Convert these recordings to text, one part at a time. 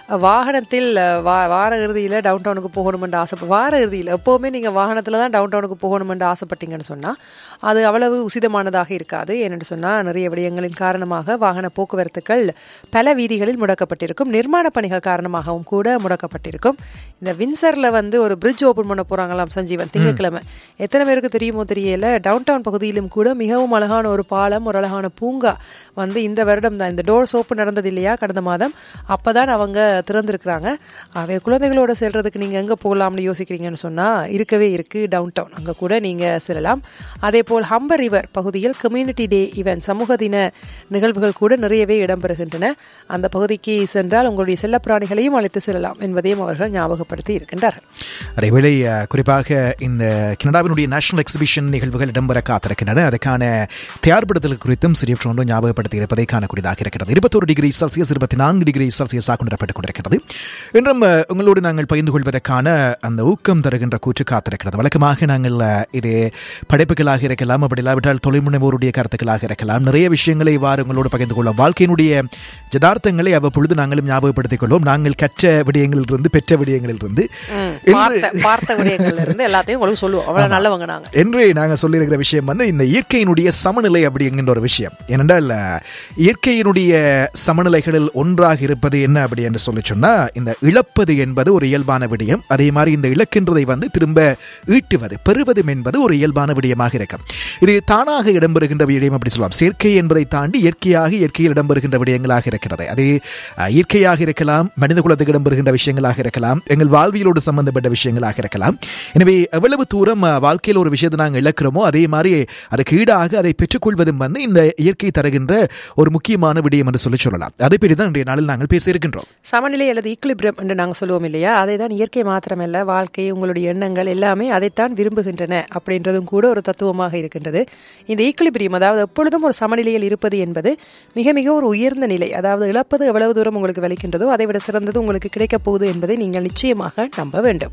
வாகனத்தில் அஹ், வா வார இறுதியில் டவுன் டவுனுக்கு போகணுமென்று ஆசை வார இறுதியில் எப்போவுமே நீங்கள் வாகனத்தில் தான் டவுன் டவுனுக்கு போகணுமென்று ஆசைப்பட்டீங்கன்னு சொன்னால் அது அவ்வளவு உசிதமானதாக இருக்காது ஏனென்று சொன்னால் நிறைய விடயங்களின் காரணமாக வாகன போக்குவரத்துக்கள் பல வீதிகளில் முடக்கப்பட்டிருக்கும் நிர்மாண பணிகள் காரணமாகவும் கூட முடக்கப்பட்டிருக்கும் இந்த வின்சரில் வந்து ஒரு பிரிட்ஜ் ஓப்பன் பண்ண போகிறாங்களாம் சஞ்சீவன் திங்கட்கிழமை எத்தனை பேருக்கு தெரியுமோ தெரியல டவுன் டவுன் பகுதியிலும் கூட மிகவும் அழகான ஒரு பாலம் ஒரு அழகான பூங்கா வந்து இந்த வருடம் தான் இந்த டோர்ஸ் ஓப்பன் நடந்தது இல்லையா கடந்த மாதம் அப்பதான் அவங்க திறந்திருக்கிறாங்க அவை குழந்தைகளோட செல்றதுக்கு நீங்க எங்க போகலாம்னு யோசிக்கிறீங்கன்னு சொன்னா இருக்கவே இருக்கு டவுன் டவுன் அங்க கூட நீங்க செல்லலாம் அதே போல் ஹம்பர் ரிவர் பகுதியில் கம்யூனிட்டி டே ஈவென்ட் சமூக தின நிகழ்வுகள் கூட நிறையவே இடம்பெறுகின்றன அந்த பகுதிக்கு சென்றால் உங்களுடைய செல்லப்பிராணிகளையும் அழைத்து செல்லலாம் என்பதையும் அவர்கள் ஞாபகப்படுத்தி இருக்கின்றார்கள் அதேவேளை அஹ், குறிப்பாக இந்த கனடாவினுடைய நேஷனல் எக்ஸிபிஷன் நிகழ்வுகள் இடம்பெற காத்திருக்கின்றன அதுக்கான தயார்படுத்தல் குறித்தும் சிறிய ஒன்று ஞாபகப்படுத்தி இருப்பதை காணக்கூடியதாக இருக்கிறது இருபத்தொரு டிகிரி செல்சியஸ் இருபத்தி நான்கு டிகிரி செல்சியஸாக கொண்டிருப்பட்டுக் கொண்டிருக்கிறது இன்றும் அஹ், உங்களோடு நாங்கள் பகிர்ந்து கொள்வதற்கான அந்த ஊக்கம் தருகின்ற கூற்று காத்திருக்கிறது வழக்கமாக நாங்கள் அஹ், இது படைப்புகளாக இருக்கலாம் அப்படி இல்லாவிட்டால் தொழில் முனைவோருடைய கருத்துக்களாக இருக்கலாம் நிறைய விஷயங்களை இவ்வாறு உங்களோடு பகிர்ந்து கொள்ளும் வாழ்க்கையினுடைய ஜதார்த்தங்களை அவ்வப்பொழுது நாங்களும் ஞாபகப்படுத்திக் கொள்வோம் நாங்கள் கற்ற விடயங்களிலிருந்து பெற்ற விடயங்களிலிருந்து இன்று- பார்த்த பார்த்த விடயங்கள்ல இருந்து எல்லாத்தையும் உங்களுக்கு சொல்லுவோம் அவ்வளவு நல்லவங்க நாங்க என்று நாங்கள் சொல்லியிருக்கிற விஷயம் வந்து இந்த இயற்கையினுடைய சமநிலை அப்படிங்கிற ஒரு விஷயம் ஏனென்றால் அஹ், இயற்கையினுடைய சமநிலைகளில் ஒன்றாக இருப்பது என்ன அப்படி என்று சொல்லி சொன்னா இந்த இழப்பது என்பது ஒரு இயல்பான விடயம் அதே மாதிரி இந்த இழக்கின்றதை வந்து திரும்ப ஈட்டுவது பெறுவதும் என்பது ஒரு இயல்பான விடயமாக இருக்கும் இது தானாக இடம்பெறுகின்ற விடயம் அப்படி சொல்லலாம் செயற்கை என்பதை தாண்டி இயற்கையாக இயற்கையில் இடம்பெறுகின்ற விடயங்களாக இருக்கிறது அது அஹ், இயற்கையாக இருக்கலாம் மனித குலத்துக்கு இடம்பெறுகின்ற விஷயங்களாக இருக்கலாம் எங்கள் வாழ்வியலோடு சம்பந்தப்பட்ட விஷயங்களாக இருக்கலாம் எனவே எவ்வளவு தூரம் அஹ், வாழ்க்கையில் ஒரு விஷயத்தை நாங்கள் இழக்கிறோமோ அதே மாதிரி அதுக்கு ஈடாக அதை பெற்றுக்கொள்வதும் வந்து இந்த இயற்கை தருகின்ற ஒரு முக்கியமான விடயம் என்று சொல்லி சொல்லலாம் அதை பற்றி தான் இன்றைய நாளில் நாங்கள் பேச இருக்கின்றோம் சமநிலை அல்லது ஈக்குலிபிரியம் என்று நாங்கள் சொல்லுவோம் இல்லையா அதை தான் இயற்கை மாத்திரமல்ல வாழ்க்கை உங்களுடைய எண்ணங்கள் எல்லாமே அதைத்தான் விரும்புகின்றன அப்படின்றதும் கூட ஒரு தத்துவமாக இருக்கின்றது இந்த ஈக்குலிபிரியம் அதாவது எப்பொழுதும் ஒரு சமநிலையில் இருப்பது என்பது மிக மிக ஒரு உயர்ந்த நிலை அதாவது இழப்பது எவ்வளவு தூரம் உங்களுக்கு வலிக்கின்றதோ அதை விட சிறந்தது உங்களுக்கு கிடைக்கப் போகுது என்பதை நீங்கள் நிச்சயமாக நம்ப வேண்டும்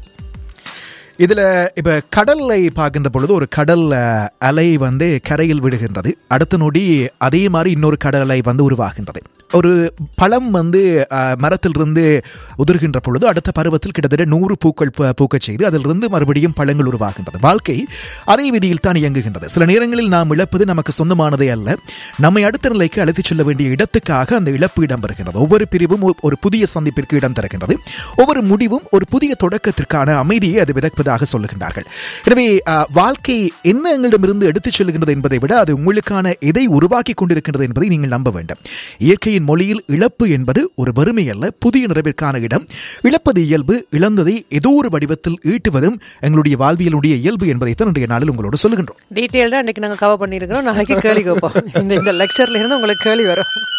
இதுல இப்ப கடல்லை பார்க்கின்ற பொழுது ஒரு கடல் அஹ், அலை வந்து கரையில் விடுகின்றது அடுத்த நொடி அதே மாதிரி இன்னொரு கடல் அலை வந்து உருவாகின்றது ஒரு பழம் வந்து அஹ், மரத்திலிருந்து உதிர்கின்ற பொழுது அடுத்த பருவத்தில் கிட்டத்தட்ட நூறு பூக்கள் பூ- பூக்கச் செய்து அதிலிருந்து மறுபடியும் பழங்கள் உருவாகின்றது வாழ்க்கை அதே விதியில் தான் இயங்குகின்றது சில நேரங்களில் நாம் இழப்பது நமக்கு சொந்தமானதே அல்ல நம்மை அடுத்த நிலைக்கு அழைத்துச் செல்ல வேண்டிய இடத்துக்காக அந்த இழப்பு இடம்பெறுகின்றது ஒவ்வொரு பிரிவும் ஒ- ஒரு புதிய சந்திப்பிற்கு இடம் தருகின்றது ஒவ்வொரு முடிவும் ஒரு புதிய தொடக்கத்திற்கான அமைதியை அது விதக்குவதாக சொல்லுகின்றார்கள் எனவே அஹ், வாழ்க்கை என்ன எங்களிடமிருந்து எடுத்துச் செல்கின்றது என்பதை விட அது உங்களுக்கான எதை உருவாக்கி கொண்டிருக்கின்றது என்பதை நீங்கள் நம்ப வேண்டும் இயற்கையின் மொழியில் இழப்பு என்பது ஒரு வறுமை அல்ல புதிய நிறைவிற்கான இடம் இழப்பது இயல்பு இழந்ததை ஏதோ ஒரு வடிவத்தில் ஈட்டுவதும் எங்களுடைய வாழ்வியலுடைய இயல்பு என்பதைத்தான் இன்றைய நாளில் உங்களோடு சொல்லுகின்றோம் டீட்டெயில்டாக இன்னைக்கு நாங்கள் கவர் பண்ணியிருக்கிறோம் நாளைக்கு கேள்வி கேட்போம் இந்த இந்த லெக்சர்ல இருந்து உங்களுக்கு கேள்வி வரும்